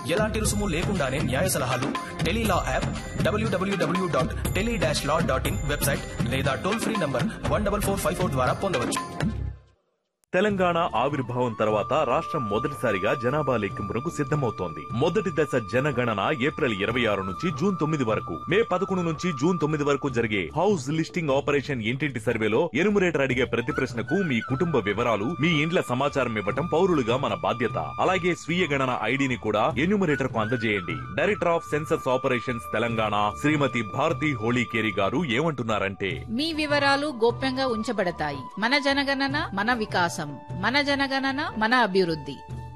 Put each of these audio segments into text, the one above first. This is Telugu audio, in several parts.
ఎలాంటి రుసుము లేకుండానే న్యాయ సలహాలు Tele Law app W W W dot tele dash law dot in website లేదా toll free number one double four five four ద్వారా పొందవచ్చు తెలంగాణ ఆవిర్భావం తర్వాత రాష్ట్రం మొదటిసారిగా జనాభా లెక్కింపునకు సిద్ధమవుతోంది మొదటి దశ జనగణన ఏప్రిల్ ఇరవై ఆరు నుంచి జూన్ తొమ్మిది వరకు మే పదకొండు నుంచి జూన్ తొమ్మిది వరకు జరిగే హౌస్ లిస్టింగ్ ఆపరేషన్ ఇంటింటి సర్వేలో ఎనుమరేటర్ అడిగే ప్రతి ప్రశ్నకు మీ కుటుంబ వివరాలు మీ ఇండ్ల సమాచారం ఇవ్వటం పౌరులుగా మన బాధ్యత అలాగే స్వీయ గణన ఐడిని కూడా ఎన్యూమరేటర్ కు అందజేయండి director of census operations Telangana Srimathi Bharathi Holikeri గారు ఏమంటున్నారంటే మీ వివరాలు గోప్యంగా ఉంచబడతాయి మన జనగణన మన వికాసం మన జనగణన మన అభివృద్ధి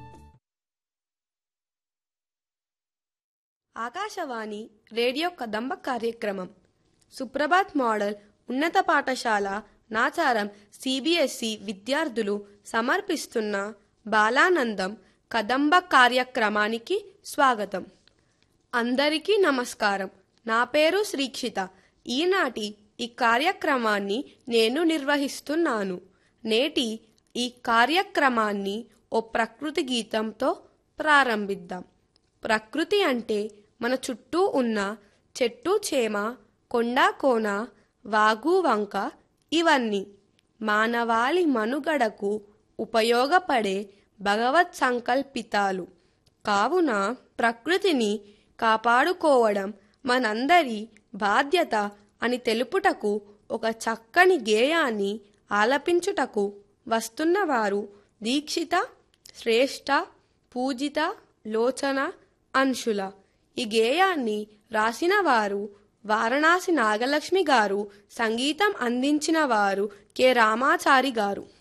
ఆకాశవాణి రేడియో కదంబ కార్యక్రమం సుప్రభాత్ మోడల్ ఉన్నత పాఠశాల నాచారం సిబిఎస్ఈ విద్యార్థులు సమర్పిస్తున్న బాలానందం కదంబ కార్యక్రమానికి స్వాగతం అందరికీ నమస్కారం నా పేరు శ్రీక్షిత ఈనాటి ఈ కార్యక్రమాన్ని నేను నిర్వహిస్తున్నాను నేటి ఈ కార్యక్రమాన్ని ఓ ప్రకృతి గీతంతో ప్రారంభిద్దాం ప్రకృతి అంటే మన చుట్టూ ఉన్న చెట్టు చేమ కొండ కోన వాగు వంక ఇవన్నీ మానవాళి మనుగడకు ఉపయోగపడే భగవత్ సంకల్పితాలు కావున ప్రకృతిని కాపాడుకోవడం మనందరి బాధ్యత అని తెలుపుటకు ఒక చక్కని గేయాన్ని ఆలపించుటకు వస్తున్నవారు దీక్షిత శ్రేష్ఠ పూజిత లోచన అంశుల ఈ గేయాన్ని రాసిన వారు వారణాసి నాగలక్ష్మి గారు సంగీతం అందించిన వారు కె రామాచారి గారు